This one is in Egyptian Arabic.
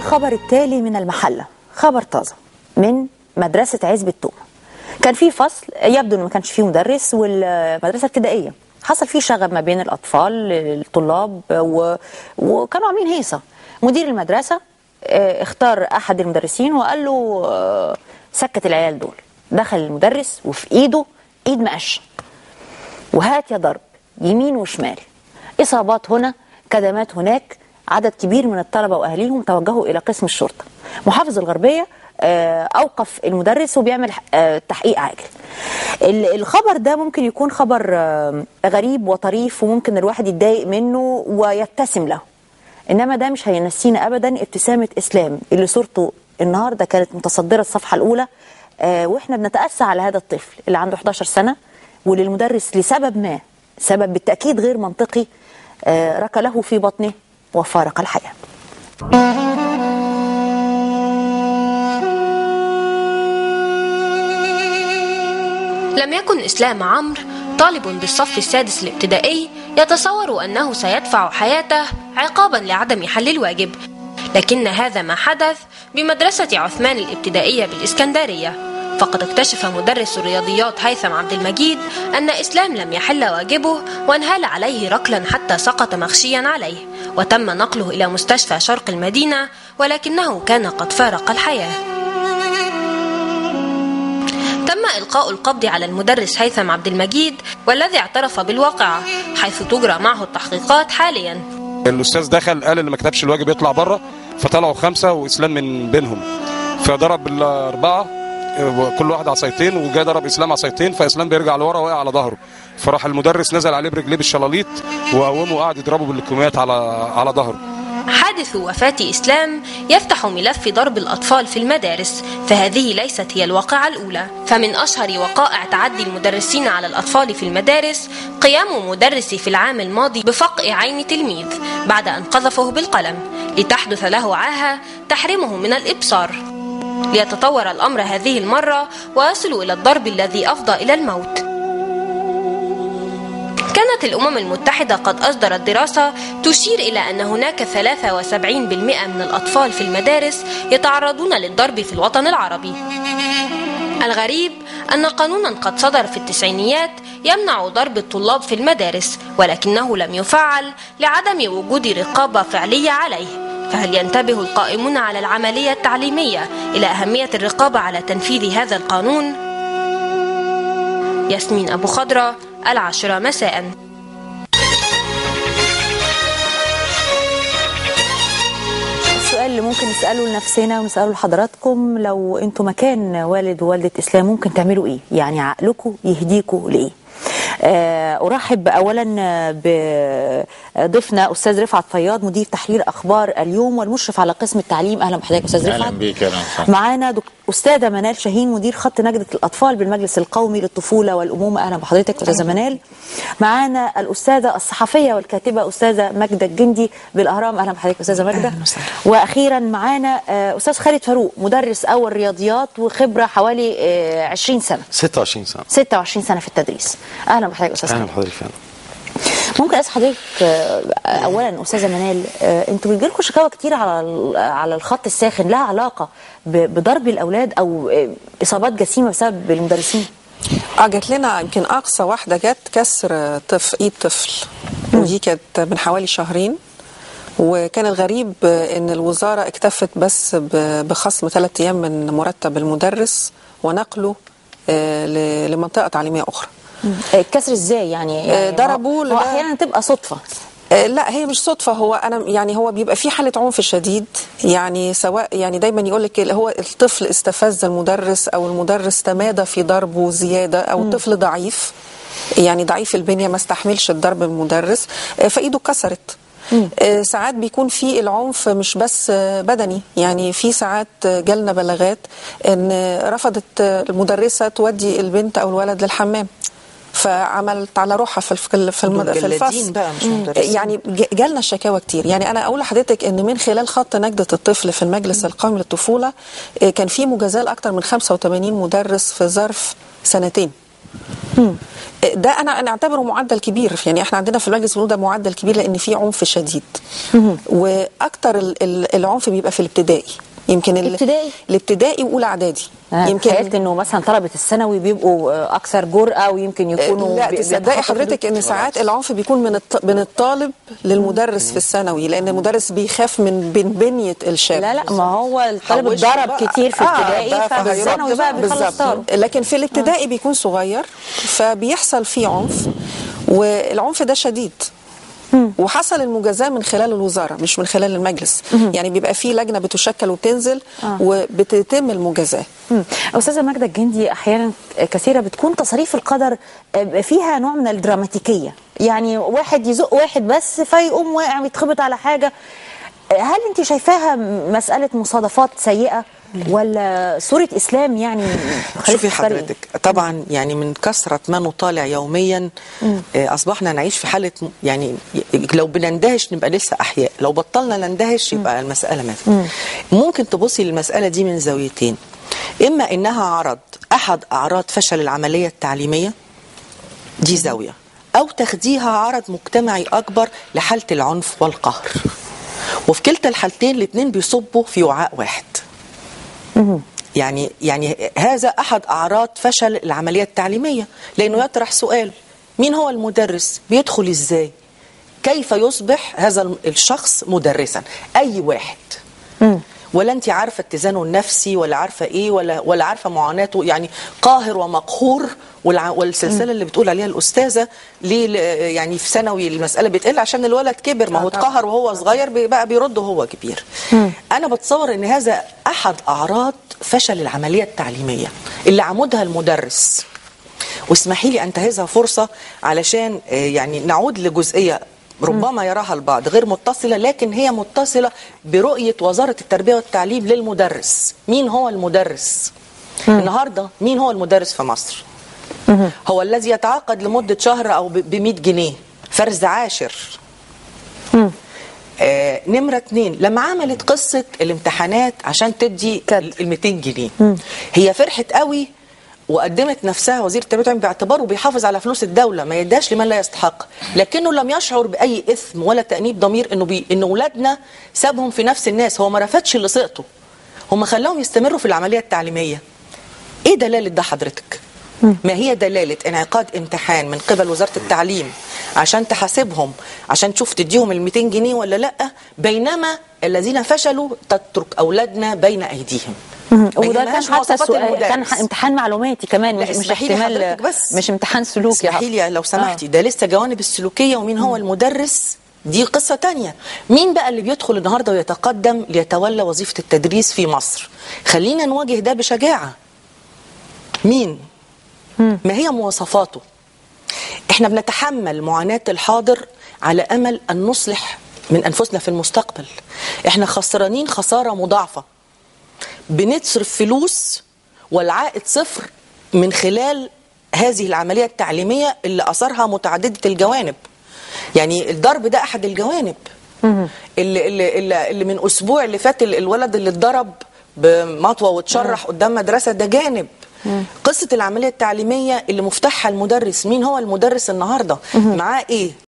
الخبر التالي من المحلة خبر طازة من مدرسة عزب التومة كان في فصل يبدو انه ما كانش فيه مدرس والمدرسة ابتدائية حصل فيه شغب ما بين الأطفال الطلاب و... وكانوا عاملين هيصة مدير المدرسة آه، اختار أحد المدرسين وقال له آه، سكت العيال دول دخل المدرس وفي إيده إيد مقشة وهات يا ضرب يمين وشمال إصابات هنا كدمات هناك عدد كبير من الطلبة وأهليهم توجهوا إلى قسم الشرطة محافظ الغربية آه، أوقف المدرس وبيعمل آه، تحقيق عاجل ال- الخبر ده ممكن يكون خبر آه، غريب وطريف وممكن الواحد يتضايق منه ويبتسم له انما ده مش هينسينا ابدا ابتسامه اسلام اللي صورته النهارده كانت متصدره الصفحه الاولى آه واحنا بنتاسى على هذا الطفل اللي عنده 11 سنه واللي المدرس لسبب ما سبب بالتاكيد غير منطقي آه ركله في بطنه وفارق الحياه لم يكن إسلام عمرو طالب بالصف السادس الابتدائي يتصور أنه سيدفع حياته عقابا لعدم حل الواجب لكن هذا ما حدث بمدرسة عثمان الابتدائية بالإسكندرية فقد اكتشف مدرس الرياضيات هيثم عبد المجيد أن إسلام لم يحل واجبه وانهال عليه ركلا حتى سقط مغشيا عليه وتم نقله إلى مستشفى شرق المدينة ولكنه كان قد فارق الحياة تم إلقاء القبض على المدرس هيثم عبد المجيد والذي اعترف بالواقعة حيث تجرى معه التحقيقات حاليا الاستاذ دخل قال اللي ما كتبش الواجب يطلع بره فطلعوا خمسه واسلام من بينهم فضرب الاربعه كل واحد عصايتين وجاي ضرب اسلام عصايتين فاسلام بيرجع لورا وقع على ظهره فراح المدرس نزل عليه برجليه بالشلاليط وقومه وقعد يضربه بالكميات على على ظهره حادث وفاة إسلام يفتح ملف ضرب الأطفال في المدارس فهذه ليست هي الواقعة الأولى فمن أشهر وقائع تعدي المدرسين على الأطفال في المدارس قيام مدرس في العام الماضي بفقع عين تلميذ بعد أن قذفه بالقلم لتحدث له عاهة تحرمه من الإبصار ليتطور الأمر هذه المرة ويصل إلى الضرب الذي أفضى إلى الموت كانت الأمم المتحدة قد أصدرت دراسة تشير إلى أن هناك 73% من الأطفال في المدارس يتعرضون للضرب في الوطن العربي الغريب أن قانونا قد صدر في التسعينيات يمنع ضرب الطلاب في المدارس ولكنه لم يفعل لعدم وجود رقابة فعلية عليه فهل ينتبه القائمون على العملية التعليمية إلى أهمية الرقابة على تنفيذ هذا القانون؟ ياسمين أبو خضرة العاشرة مساءً السؤال اللي ممكن نسأله لنفسنا ونسأله لحضراتكم لو انتوا مكان والد ووالدة إسلام ممكن تعملوا إيه؟ يعني عقلكم يهديكوا لإيه؟ آه، أرحب أولا بضيفنا أستاذ رفعت فياض مدير تحرير أخبار اليوم والمشرف على قسم التعليم أهلا بحضرتك أستاذ اهلا رفعت بيك اهلا وسهلا معانا دك... أستاذة منال شاهين مدير خط نجدة الأطفال بالمجلس القومي للطفولة والأمومة أهلا بحضرتك أستاذة منال معانا الأستاذة الصحفية والكاتبة أستاذة ماجدة الجندي بالأهرام أهلا بحضرتك أستاذة ماجدة وأخيرا معانا آه، أستاذ خالد فاروق مدرس أول رياضيات وخبرة حوالي آه، 20 سنة 26 سنه 26 سنة في التدريس أهلا بحضرتك أستاذ اهلا خالد بحضرتك فعلا ممكن اسال حضرتك آه، اولا استاذه منال آه، انتوا بيجي لكم شكاوى كتير على ال- على الخط الساخن لها علاقه ب- بضرب الاولاد او آه، اصابات جسيمه بسبب المدرسين اه جات لنا يمكن اقصى واحده جت كسر طفل ايد طفل ودي كانت من حوالي شهرين وكان الغريب ان الوزاره اكتفت بس ب- بخصم ثلاث ايام من مرتب المدرس ونقله آه، ل- لمنطقه تعليميه اخرى آه، الكسر ازاي يعني, يعني آه، ضربوه هو, هو لده- احيانا تبقى صدفه آه، لا هي مش صدفة هو أنا يعني هو بيبقى في حالة عنف شديد يعني سواء يعني دايما يقول لك هو الطفل استفز المدرس أو المدرس تمادى في ضربه زيادة أو الطفل ضعيف يعني ضعيف البنية ما استحملش الضرب من المدرس آه، فإيده اتكسرت آه، ساعات بيكون في العنف مش بس آه، بدني يعني في ساعات آه، جالنا بلاغات ان آه، رفضت آه، المدرسة تودي البنت أو الولد للحمام فعملت على روحها في الف- في الم- دول في جلادين الفصل بقى مش مدرسين. يعني ج- جالنا شكاوى كتير يعني انا اقول لحضرتك ان من خلال خط نجده الطفل في المجلس القومي للطفوله آه، كان في مجازاه لاكثر من 85 مدرس في ظرف سنتين ده انا انا اعتبره معدل كبير يعني احنا عندنا في المجلس بنقول ده معدل كبير لان في عنف شديد واكتر ال- ال- العنف بيبقى في الابتدائي يمكن ال- الابتدائي؟ الابتدائي واولى اعدادي يمكن تخيلت انه مثلا طلبه الثانوي بيبقوا آه، اكثر جرأه ويمكن يكونوا لا بي- تصدقي بيتخطوا حضرتك ان ساعات العنف بيكون من الط- من الطالب للمدرس في الثانوي لان المدرس بيخاف من بين بنيه الشاب لا لا ما هو الطالب حوشه اتضرب بقى. كتير في آه، ابتدائي بقى ففي فهيرد الثانوي بقى بيخلص بالظبط. طاره لكن في الابتدائي بيكون صغير فبيحصل فيه عنف والعنف ده شديد وحصل المجازاه من خلال الوزاره مش من خلال المجلس يعني بيبقى في لجنه بتشكل وبتنزل وبتتم المجازاه مم. أستاذة ماجدة الجندي أحيانا كثيرة بتكون تصاريف القدر آه، فيها نوع من الدراماتيكية يعني واحد يزق واحد بس فيقوم واقع يتخبط على حاجة آه، هل أنت شايفاها مسألة مصادفات سيئة ولا صورة إسلام يعني خليك شوفي تختاري إيه؟ حضرتك طبعا يعني من كثرة ما نطالع يوميا آه، أصبحنا نعيش في حالة م- يعني ي- لو بنندهش نبقى لسه أحياء لو بطلنا نندهش يبقى المسألة ماتت ممكن تبصي للمسألة دي من زاويتين إما إنها عرض أحد أعراض فشل العملية التعليمية دي زاوية أو تاخديها عرض مجتمعي أكبر لحالة العنف والقهر وفي كلتا الحالتين الاتنين بيصبوا في وعاء واحد يعني يعني هذا احد اعراض فشل العمليه التعليميه لانه يطرح سؤال مين هو المدرس بيدخل ازاي كيف يصبح هذا الشخص مدرسا اي واحد ولا انت عارفه اتزانه النفسي ولا عارفه ايه ولا ولا عارفه معاناته يعني قاهر ومقهور والع- والسلسله اللي بتقول عليها الاستاذه ليه ل- يعني في ثانوي المساله بتقل عشان الولد كبر ما هو اتقهر وهو صغير بي- بقى بيرد وهو كبير انا بتصور ان هذا احد اعراض فشل العمليه التعليميه اللي عمودها المدرس واسمحي لي انتهزها فرصه علشان آه، يعني نعود لجزئيه ربما يراها البعض غير متصله لكن هي متصله برؤيه وزاره التربيه والتعليم للمدرس مين هو المدرس النهارده مين هو المدرس في مصر هو الذي يتعاقد لمده شهر او ب 100 جنيه فرز عاشر آه نمرة اتنين لما عملت قصة الامتحانات عشان تدي ال 200 جنيه هي فرحت قوي وقدمت نفسها وزير التربيه والتعليم باعتباره بيحافظ على فلوس الدوله ما يداش لمن لا يستحق لكنه لم يشعر باي اثم ولا تانيب ضمير انه بي ان اولادنا سابهم في نفس الناس هو ما رفضش اللي سقطوا هم خلاهم يستمروا في العمليه التعليميه ايه دلاله ده حضرتك ما هي دلاله انعقاد امتحان من قبل وزاره التعليم عشان تحاسبهم عشان تشوف تديهم ال 200 جنيه ولا لا بينما الذين فشلوا تترك اولادنا بين ايديهم ما وده كان يهمهاش حتى مواصفات سؤال كان المدرس. امتحان معلوماتي كمان لا، مش مش اسمحي لي احتمال حضرتك بس. مش امتحان سلوكي اسمحي لي لو سمحتي ده لسه جوانب السلوكيه ومين هو المدرس دي قصة تانية مين بقى اللي بيدخل النهاردة ويتقدم ليتولى وظيفة التدريس في مصر خلينا نواجه ده بشجاعة مين ما هي مواصفاته احنا بنتحمل معاناة الحاضر على أمل أن نصلح من أنفسنا في المستقبل احنا خسرانين خسارة مضاعفة بنصرف فلوس والعائد صفر من خلال هذه العملية التعليمية اللي أثرها متعددة الجوانب يعني الضرب ده أحد الجوانب اللي, اللي, اللي, اللي من أسبوع اللي فات ال- الولد اللي اتضرب بمطوة واتشرح قدام مدرسة ده جانب قصة العملية التعليمية اللي مفتاحها المدرس مين هو المدرس النهاردة معاه ايه